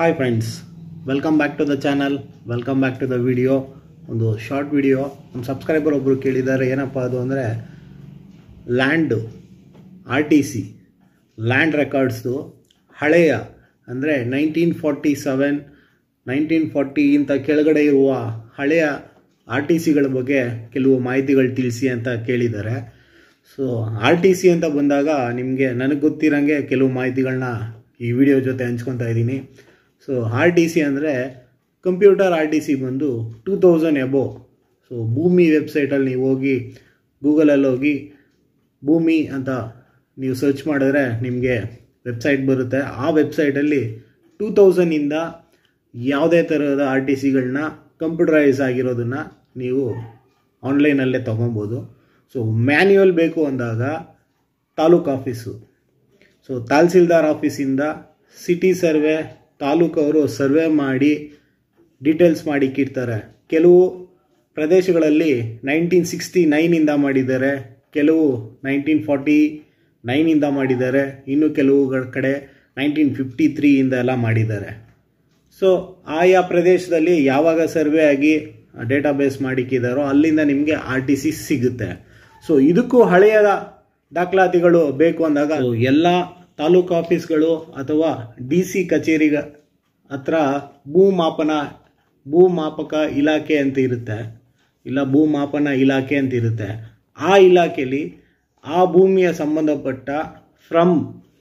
hi friends welcome back to the channel welcome back to the video ಒಂದು short video ನಮ್ಮ subscriber ಒಬ್ಬರು ಕೇಳಿದ್ದಾರೆ ಏನಪ್ಪ ಅದು ಅಂದರೆ land R T C land ರೆಕಾರ್ಡ್ಸ್ದು ಹಳೆಯ ಅಂದರೆ ನೈನ್ಟೀನ್ ಫಾರ್ಟಿ ಸೆವೆನ್ ನೈನ್ಟೀನ್ ಫಾರ್ಟಿಗಿಂತ ಕೆಳಗಡೆ ಇರುವ ಹಳೆಯ ಆರ್ ಟಿ ಸಿಗಳ ಬಗ್ಗೆ ಕೆಲವು ಮಾಹಿತಿಗಳು ತಿಳಿಸಿ ಅಂತ ಕೇಳಿದ್ದಾರೆ ಸೊ ಆರ್ ಟಿ ಸಿ ಅಂತ ಬಂದಾಗ ನಿಮಗೆ ನನಗೆ ಗೊತ್ತಿರೋಂಗೆ ಕೆಲವು ಮಾಹಿತಿಗಳನ್ನ ಈ ವಿಡಿಯೋ ಜೊತೆ ಹಂಚ್ಕೊತಾ ಇದ್ದೀನಿ ಸೊ ಆರ್ ಟಿ ಸಿ ಅಂದರೆ ಕಂಪ್ಯೂಟರ್ ಆರ್ ಟಿ ಸಿ ಬಂದು two thousand above so Bhoomi ವೆಬ್ಸೈಟಲ್ಲಿ ನೀವು ಹೋಗಿ ಗೂಗಲಲ್ಲಿ ಹೋಗಿ ಭೂಮಿ ಅಂತ ನೀವು ಸರ್ಚ್ ಮಾಡಿದ್ರೆ ನಿಮಗೆ ವೆಬ್ಸೈಟ್ ಬರುತ್ತೆ ಆ ವೆಬ್ಸೈಟಲ್ಲಿ ಟೂ ತೌಸಂಡಿಂದ ಯಾವುದೇ ಥರದ ಆರ್ ಟಿ ಸಿಗಳನ್ನ ಕಂಪ್ಯೂಟರೈಸ್ ಆಗಿರೋದನ್ನು ನೀವು ಆನ್ಲೈನಲ್ಲೇ ತೊಗೊಬೋದು ಸೊ ಮ್ಯಾನ್ಯುವಲ್ ಬೇಕು ಅಂದಾಗ ತಾಲೂಕು ಆಫೀಸು ಸೊ ತಹಸೀಲ್ದಾರ್ ಆಫೀಸಿಂದ ಸಿಟಿ ಸರ್ವೆ ತಾಲೂಕವರು ಸರ್ವೆ ಮಾಡಿ ಡೀಟೇಲ್ಸ್ ಮಾಡಿ ಇಕ್ಕಿರ್ತಾರೆ ಕೆಲವು ಪ್ರದೇಶಗಳಲ್ಲಿ ನೈನ್ಟೀನ್ ಸಿಕ್ಸ್ಟಿ ನೈನಿಂದ ಮಾಡಿದ್ದಾರೆ ಕೆಲವು ನೈನ್ಟೀನ್ ಫಾರ್ಟಿ ನೈನಿಂದ ಮಾಡಿದ್ದಾರೆ ಇನ್ನು ಕೆಲವು ಕಡೆ ನೈನ್ಟೀನ್ ಫಿಫ್ಟಿ ತ್ರೀಯಿಂದ ಎಲ್ಲ ಮಾಡಿದ್ದಾರೆ ಸೊ ಆಯಾ ಪ್ರದೇಶದಲ್ಲಿ ಯಾವಾಗ ಸರ್ವೆ ಆಗಿ ಡೇಟಾಬೇಸ್ ಮಾಡಿಕ್ಕಿದಾರೋ ಅಲ್ಲಿಂದ ನಿಮಗೆ ಆರ್ ಟಿ ಸಿ ಸಿಗುತ್ತೆ ಸೊ ಇದಕ್ಕೂ ಹಳೆಯ ದಾಖಲಾತಿಗಳು ಬೇಕು ಅಂದಾಗ ಎಲ್ಲ ತಾಲೂಕು ಆಫೀಸ್ಗಳು ಅಥವಾ ಡಿ ಸಿ ಕಚೇರಿಗ ಹತ್ರ ಭೂಮಾಪನ ಭೂಮಾಪಕ ಇಲಾಖೆ ಅಂತ ಇರುತ್ತೆ ಇಲ್ಲ ಭೂಮಾಪನ ಇಲಾಖೆ ಅಂತ ಇರುತ್ತೆ ಆ ಇಲಾಖೆಯಲ್ಲಿ ಆ ಭೂಮಿಯ ಸಂಬಂಧಪಟ್ಟ ಫ್ರಮ್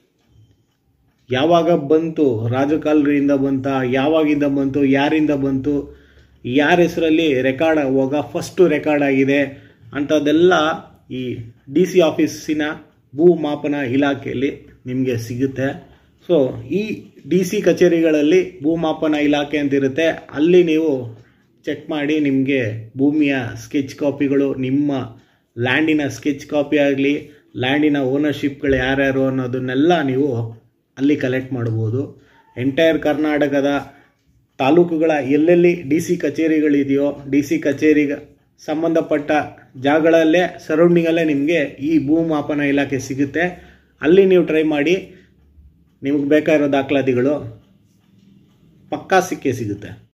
ಯಾವಾಗ ಬಂತು ರಾಜಕಾಲರಿಂದ ಬಂತ ಯಾವಾಗಿಂದ ಬಂತು ಯಾರಿಂದ ಬಂತು ಯಾರ ಹೆಸರಲ್ಲಿ ರೆಕಾರ್ಡ್ ಆಗುವಾಗ ಫಸ್ಟು ರೆಕಾರ್ಡ್ ಆಗಿದೆ ಅಂಥದ್ದೆಲ್ಲ ಈ ಡಿ ಸಿ ಆಫೀಸಿನ ಭೂಮಾಪನ ಇಲಾಖೆಯಲ್ಲಿ ನಿಮಗೆ ಸಿಗುತ್ತೆ ಸೊ ಈ ಡಿ ಸಿ ಕಚೇರಿಗಳಲ್ಲಿ ಭೂಮಾಪನ ಇಲಾಖೆ ಅಂತ ಇರುತ್ತೆ ಅಲ್ಲಿ ನೀವು ಚೆಕ್ ಮಾಡಿ ನಿಮಗೆ ಭೂಮಿಯ ಸ್ಕೆಚ್ ಕಾಪಿಗಳು ನಿಮ್ಮ ಲ್ಯಾಂಡಿನ ಸ್ಕೆಚ್ ಕಾಪಿ ಆಗಲಿ ಲ್ಯಾಂಡಿನ ಓನರ್ಶಿಪ್ಗಳು ಯಾರ್ಯಾರು ಅನ್ನೋದನ್ನೆಲ್ಲ ನೀವು ಅಲ್ಲಿ ಕಲೆಕ್ಟ್ ಮಾಡ್ಬೋದು ಎಂಟೈರ್ ಕರ್ನಾಟಕದ ತಾಲೂಕುಗಳ ಎಲ್ಲೆಲ್ಲಿ ಡಿ ಸಿ ಕಚೇರಿಗಳಿದೆಯೋ ಡಿ ಸಿ ಕಚೇರಿಗೆ ಸಂಬಂಧಪಟ್ಟ ಜಾಗಗಳಲ್ಲೇ ಸರೌಂಡಿಂಗಲ್ಲೇ ನಿಮಗೆ ಈ ಭೂಮಾಪನ ಇಲಾಖೆ ಸಿಗುತ್ತೆ ಅಲ್ಲಿ ನೀವು ಟ್ರೈ ಮಾಡಿ ನಿಮಗೆ ಬೇಕಾಗಿರೋ ದಾಖಲಾತಿಗಳು ಪಕ್ಕಾ ಸಿಕ್ಕೇ ಸಿಗುತ್ತೆ